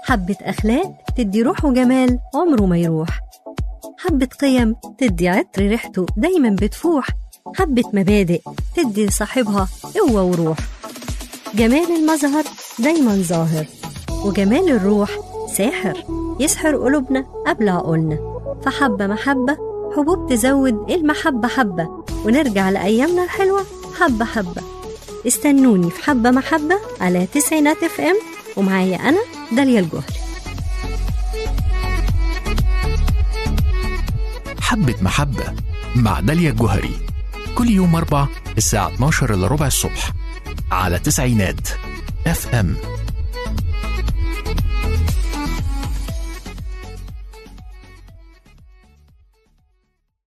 حبة أخلاق تدي روح وجمال عمره ما يروح حبة قيم تدي عطر ريحته دايما بتفوح حبة مبادئ تدي لصاحبها قوة وروح جمال المظهر دايما ظاهر وجمال الروح ساحر يسحر قلوبنا قبل عقولنا فحبة محبة حبوب تزود المحبة حبة ونرجع لأيامنا الحلوة حبة حبة استنوني في حبة محبة على تسعينات اف ام ومعايا أنا داليا الجهري حبة محبة مع داليا الجوهري كل يوم أربع الساعة 12 إلا ربع الصبح على تسعينات اف ام